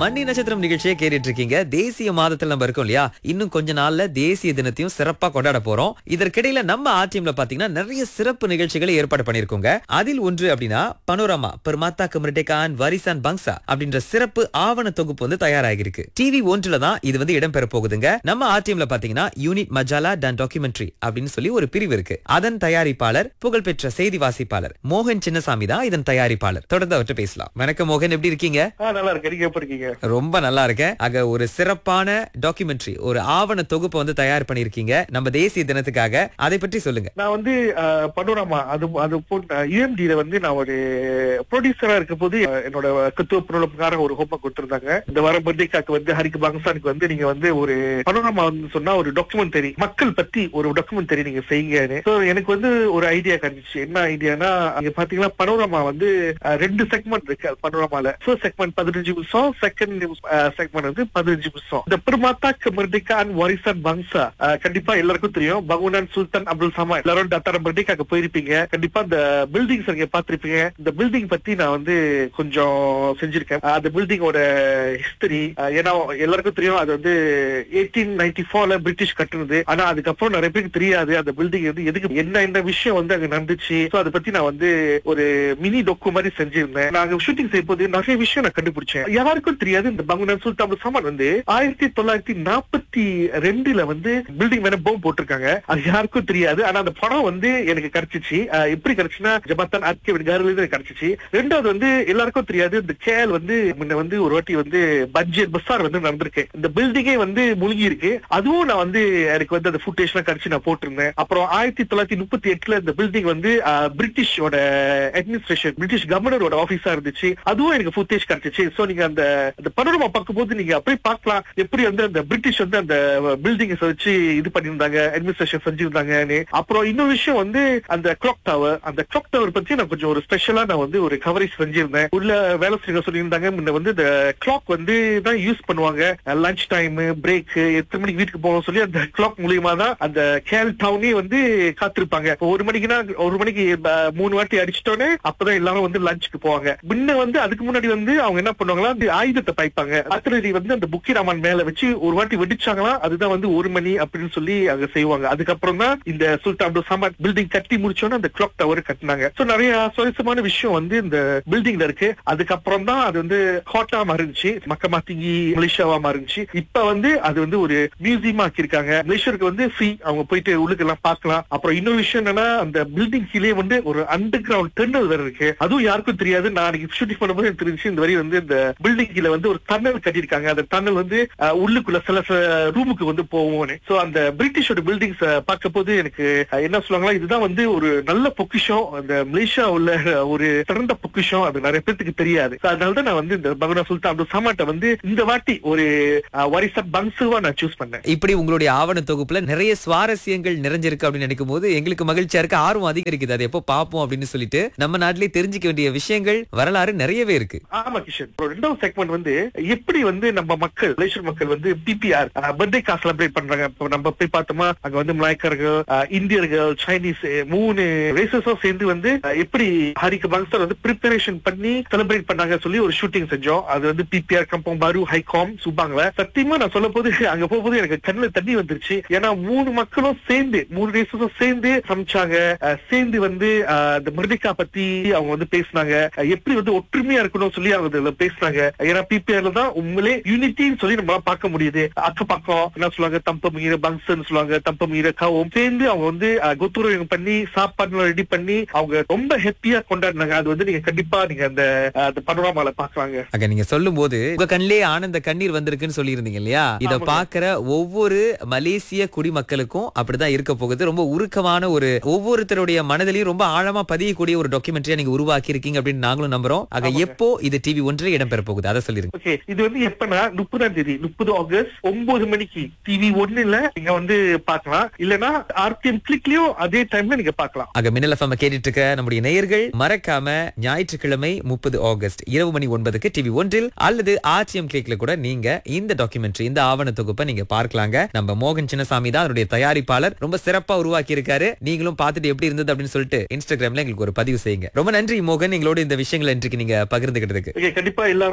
மண்ணி நட்சத்திரம் நிகழ்ச்சியை கேட்டுட்டு இருக்கீங்க தேசிய மாதத்துல நம்ம இருக்கோம் இல்லையா இன்னும் கொஞ்ச நாள்ல தேசிய தினத்தையும் சிறப்பா கொண்டாட போறோம் இதற்கிடையில நம்ம ஆர்டிஎம்ல பாத்தீங்கன்னா நிறைய சிறப்பு நிகழ்ச்சிகளை ஏற்பாடு பண்ணிருக்கோங்க அதில் ஒன்று அப்படின்னா பனோரமா பெருமாத்தா கமர்டேகான் வரிசான் பங்சா அப்படின்ற சிறப்பு ஆவண தொகுப்பு வந்து தயாராகிருக்கு டிவி ஒன்றுல தான் இது வந்து இடம்பெற போகுதுங்க நம்ம ஆர்டிஎம்ல பாத்தீங்கன்னா யூனிட் மஜாலா டன் டாக்குமெண்ட்ரி அப்படின்னு சொல்லி ஒரு பிரிவு இருக்கு அதன் தயாரிப்பாளர் புகழ்பெற்ற செய்தி வாசிப்பாளர் மோகன் சின்னசாமி தான் இதன் தயாரிப்பாளர் தொடர்ந்து அவர்கிட்ட பேசலாம் வணக்கம் மோகன் எப்படி இருக்கீங்க ஆ நல்லா இருக்கு நீங்க எப்படி இருக்கீங்க ரொம்ப நல்லா இருக்கேன் அங்க ஒரு சிறப்பான டாக்குமெண்ட்ரி ஒரு ஆவண தொகுப்பு வந்து தயார் பண்ணிருக்கீங்க நம்ம தேசிய தினத்துக்காக அதை பற்றி சொல்லுங்க நான் வந்து பனோராமா அது அது யூஎம்டியில வந்து நான் ஒரு ப்ரொடியூசரா இருக்க போது அஹ், என்னோட கத்துவ புனலப்புக்கார ஒரு ஹோம்ஒர்க் கொடுத்திருந்தாங்க இந்த வாரம் பர்த்டேக்காக்கு வந்து ஹரிக்கு பங்கசானுக்கு வந்து நீங்க வந்து ஒரு பனோராமா வந்து சொன்னா ஒரு டாக்குமெண்டரி மக்கள் பத்தி ஒரு டாக்குமெண்டரி நீங்க செய்யுங்கன்னு So, எனக்கு வந்து ஒரு ஐடியா கிடைச்சிச்சு என்ன ஐடியானா நீங்க பாத்தீங்கன்னா பனோராமா வந்து அஹ், ரெண்டு செக்மெண்ட் இருக்கு பனோராமால ஃபர்ஸ்ட் செக்மெண்ட் பதினஞ்சு நிமிஷம் செகண்ட் செக்மெண்ட் வந்து பதினஞ்சு நிமிஷம் இந்த பெருமாத்தா கமர்டிகான் வாரிசன் வங்சா அஹ், கண்டிப்பா எல்லாருக்கும் தெரியும் பகுனன் சுல்தான் அப்துல் சமா எல்லாரும் டாக்டர் பர்த்டேக்காக போயிருப்பீங்க கண்டிப்பா இந்த பில்டிங்ஸ் நீங்க பாத்திருப்பீங்க இந்த பில்டிங் பத்தி நான் வந்து கொஞ்சம் செஞ்சிருக்கேன் அஹ், அந்த பில்டிங்கோட ஹிஸ்டரி ஏன்னா எல்லாருக்கும் தெரியும் அது வந்து எயிட்டீன் நைன்டி ஃபோர்ல பிரிட்டிஷ் கட்டுனது ஆனா அதுக்கப்புறம் நிறைய பேருக்கு தெரியாது அந்த பில்டிங் வந்து எதுக்கு என்ன என்ன விஷயம் வந்து அங்க நடந்துச்சு சோ அதை பத்தி நான் வந்து ஒரு மினி டொக்கு மாதிரி செஞ்சிருந்தேன் நாங்க ஷூட்டிங் செய்யும் போது நிறைய விஷயம் நான் கண்டுபிடிச்சேன் யாருக்கும் தெரியாது இந்த பங்குனன் சுல்தான் அப்துல் சமான் வந்து ஆயிரத்தி தொள்ளாயிரத்தி நாற்பத்தி ரெண்டுல வந்து பில்டிங் மேல போம் போட்டிருக்காங்க அது யாருக்கும் தெரியாது ஆனா அந்த படம் வந்து எனக்கு கிடைச்சிச்சு அஹ் எப்படி கிடைச்சுன்னா ஜபாத்தான் ஆர்கே விடுகாரில இருந்து கிடைச்சிச்சு ரெண்டாவது வந்து எல்லாருக்கும் தெரியாது இந்த கேல் வந்து முன்ன வந்து ஒரு வாட்டி வந்து பட்ஜெட் பஸ்ஸார் வந்து நடந்திருக்கு இந்த பில்டிங்கே வந்து முழுகி இருக்கு அதுவும் நான் வந்து எனக்கு வந்து அந்த ஃபுட்டேஜ் எல்லாம் கிடைச்சு நான் போட்டிருந்தேன் அப்புறம் ஆயிரத்தி தொள்ளாயிரத்தி முப்பத்தி எட்டுல இந்த பில்டிங் வந்து அஹ், பிரிட்டிஷோட அட்மினிஸ்ட்ரேஷன் பிரிட்டிஷ் கவர்னரோட ஆபீஸா இருந்துச்சு அதுவும் எனக்கு ஃபுட்டேஜ் கிடைச்சிச்சு சோ நீங்க அந்த அந்த பனோரமா பார்க்கும்போது நீங்க அப்படியே பார்க்கலாம் எப்படி வந்து அந்த பிரிட்டிஷ் வந்து அந்த பில்டிங் வச்சு இது பண்ணியிருந்தாங்க அட்மினிஸ்ட்ரேஷன் செஞ்சிருந்தாங்கன்னு அப்புறம் இன்னொரு விஷயம் வந்து அந்த கிளாக் டவர் அந்த கிளாக் டவர் பத்தி நான் கொஞ்சம் ஒரு ஸ்பெஷலா நான் வந்து ஒரு கவரேஜ் செஞ்சிருந்தேன் உள்ள வேலை செய்ய சொல்லியிருந்தாங்க முன்ன வந்து இந்த கிளாக் வந்து தான் யூஸ் பண்ணுவாங்க லஞ்ச் டைம் பிரேக் எத்தனை மணிக்கு வீட்டுக்கு போகணும் சொல்லி அந்த கிளாக் மூலியமா தான் அந்த கேல் டவுனே வந்து காத்திருப்பாங்க இப்போ ஒரு மணிக்குன்னா ஒரு மணிக்கு அஹ், மூணு வாட்டி அடிச்சிட்டோன்னே அப்பதான் எல்லாரும் வந்து லஞ்சுக்கு போவாங்க முன்ன வந்து அதுக்கு முன்னாடி வந்து அவங்க என்ன பண்ணுவாங்களா அந்த ஆயுதத்தை பாய்ப்பாங்க அத்திரதி வந்து அந்த புக்கி ராமன் மேல வச்சு ஒரு வாட்டி வெடிச்சாங்களா அதுதான் வந்து ஒரு மணி அப்படின்னு சொல்லி அங்க செய்வாங்க அதுக்கப்புறம் தான் இந்த சுல்தான் அப்துல் சமாத் பில்டிங் கட்டி முடிச்சோன்னு அந்த கிளாக் டவர் கட்டினாங்க சோ நிறைய சுவாரஸ்யமான விஷயம் வந்து இந்த பில்டிங்ல இருக்கு அதுக்கப்புறம் தான் அது வந்து ஹாட்டா மாறிடுச்சு மக்கமா திங்கி மலேசியாவா மாறிடுச்சு இப்ப வந்து அது வந்து ஒரு மியூசியமா ஆக்கியிருக்காங்க மலேசியருக்கு வந்து ஃப்ரீ அவங்க போயிட்டு உள்ளுக்கு எல்லாம் பார்க்கலாம் அப்புறம் இன்னொரு விஷயம் என்னன்னா அந்த பில்டிங் கீழே வந்து ஒரு அண்டர் கிரவுண்ட் டெர்னல் வேற இருக்கு அதுவும் யாருக்கும் தெரியாது நான் அன்னைக்கு ஷூட்டிங் பண்ணும்போது எனக்கு தெரிஞ்சு இந்த வரி வந்து இந்த பில்டிங் கீழே வந்து ஒரு டன்னல் கட்டியிருக்காங்க அந்த டன்னல் வந்து அஹ், உள்ளுக்குள்ள சில ரூமுக்கு வந்து போவோம்னு சோ அந்த பிரிட்டிஷோட பில்டிங்ஸ் பார்க்க போது எனக்கு அஹ், என்ன சொல்லுவாங்களா இதுதான் வந்து ஒரு நல்ல பொக்கிஷம் அந்த மலேசியா உள்ள ஒரு சிறந்த பொக்கிஷம் அது நிறைய பேருக்கு தெரியாது So, அதனாலதான் நான் வந்து இந்த பகுனா சுல்தான் அப்துல் சமாட்டை வந்து இந்த வாட்டி ஒரு வரிசா பங்சுவா நான் சூஸ் பண்ணேன் இப்படி உங்களுடைய ஆவண தொகுப்புல நிறைய சுவாரஸ்யங்கள் நிறைஞ்சிருக்கு அப்படின்னு நினைக்கும் போது எங்களுக்கு மகிழ்ச்சியா இருக்கு ஆர்வம் அதிகரிக்குது அதை எப்போ பார்ப்போம் அப்படின்னு சொல்லிட்டு நம்ம நாட்டிலே தெரிஞ்சுக்க வேண்டிய விஷயங்கள் வரலாறு நிறையவே இருக்கு ஆமா கிஷன் அப்புறம் ரெண்டாவது செக்மெண்ட் வந்து எப்படி வந்து நம்ம மக்கள் மலேசியர் மக்கள் வந்து பிபிஆர் பர்த்டே கா செலிப்ரேட் பண்றாங்க இப்போ நம்ம போய் பார்த்தோமா அங்க வந்து மலாய்க்கர்கள் அஹ், இந்தியர்கள் சைனீஸ் மூணு ரேசஸும் சேர்ந்து வந்து அஹ், எப்படி ஹரிக்கு பங்சர் வந்து ப்ரிப்பரேஷன் பண்ணி செலிப்ரேட் பண்ணாங்க சொல்லி ஒரு ஷூட்டிங் செஞ்சோம் அது வந்து பிபிஆர் கம்பம் பாரு ஹைகாம் சுபாங்கள சத்தியமா நான் சொல்ல போது அங்க போகும்போது எனக்கு கண்ணுல தண்ணி வந்துருச்சு ஏன்னா மூணு மக்களும் சேர்ந்து மூணு ரேசஸும் சேர்ந்து சமைச்சாங்க அஹ், சேர்ந்து வந்து அஹ், இந்த மிருதிகா பத்தி அவங்க வந்து பேசினாங்க அஹ், எப்படி வந்து ஒற்றுமையா இருக்கணும்னு சொல்லி அவங்க இதுல பேசினாங்க ஏன்னா பிபிஆர்ல தான் உண்மையிலே யூனிட்டின்னு சொல்லி நம்மளால பார்க்க முடியுது அக்க பக்கம் என்ன சொல்லுவாங்க தம்ப மீற பங்சன் சொல்லுவாங்க தம்ப மீற கவும் சேர்ந்து அவங்க வந்து அஹ், கொத்துறவு பண்ணி சாப்பாடு ரெடி பண்ணி அவங்க ரொம்ப ஹாப்பியா கொண்டாடினாங்க அது வந்து நீங்க கண்டிப்பா நீங்க அந்த அஹ், அந்த பனோராமால பாக்குறாங்க அங்க நீங்க சொல்லும் போது உங்க கண்ணிலே ஆனந்த கண்ணீர் வந்திருக்குன்னு சொல்லியிருந்தீங்க இல்லையா இத ஆமாங்க. பாக்குற ஒவ்வொரு மலேசிய குடிமக்களுக்கும் அப்படிதான் இருக்க போகுது ரொம்ப உருக்கமான ஒரு ஒவ்வொருத்தருடைய மனதிலையும் ரொம்ப ஆழமா பதியக்கூடிய ஒரு டாக்குமெண்ட்ரியா நீங்க உருவாக்கி இருக்கீங்க அப்படின்னு நாங்களும் நம்புறோம் ஆக ஆமாங்க. எப்போ இது டிவி ஒன்றில் இடம்பெற போகுது அதை சொல்லிருங்க ஓகே இது வந்து எப்பனா முப்பதாம் தேதி முப்பது ஆகஸ்ட் ஒன்பது மணிக்கு டிவி ஒண்ணுல நீங்க வந்து பார்க்கலாம் இல்லனா ஆர்டிஎம் கிளிக்லயும் அதே டைம்ல நீங்க பார்க்கலாம் ஆக மின்னல் எஃப்எம் கேட்டுட்டு இருக்க நம்முடைய நேயர்கள் மறக்காம ஞாயிற்றுக்கிழமை முப்பது ஆகஸ்ட் இரவு மணி ஒன்பதுக்கு டிவி ஒன்றில் அல்லது ஆர்டிஎம் கிளிக்ல கூட நீங்க இந்த டாக்குமெண்ட்ரி இந்த ஆவண தொகுப்பை நீங்க பார்க்கலாங்க நம்ம மோகன் சின்னசாமி தான் அதனுடைய தயாரிப்பாளர் ரொம்ப சிறப்பா உருவாக்கி இருக்காரு நீங்களும் பார்த்துட்டு எப்படி இருந்தது அப்படின்னு சொல்லிட்டு இன்ஸ்டாகிராம்ல எங்களுக்கு ஒரு பதிவு செய்யுங்க ரொம்ப நன்றி மோகன் எங்களோட இந்த விஷயங்களை இன்றைக்கு நீங்க பகிர்ந்துகிட்டதுக்கு ஓகே கண்டிப்பா எல்லாரும் அஹ்,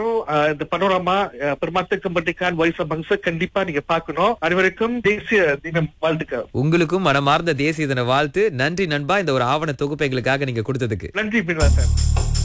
இந்த பனோராமா பெருமாத்த கம்பட்டிக்கான் வயசு பங்ச கண்டிப்பா நீங்க பார்க்கணும் அனைவருக்கும் தேசிய தினம் வாழ்த்துக்கள் உங்களுக்கும் மனமார்ந்த தேசிய தின வாழ்த்து நன்றி நண்பா இந்த ஒரு ஆவண தொகுப்பு எங்களுக்காக நீங்க கொடுத்ததுக்கு நன்றி பின்வாசன்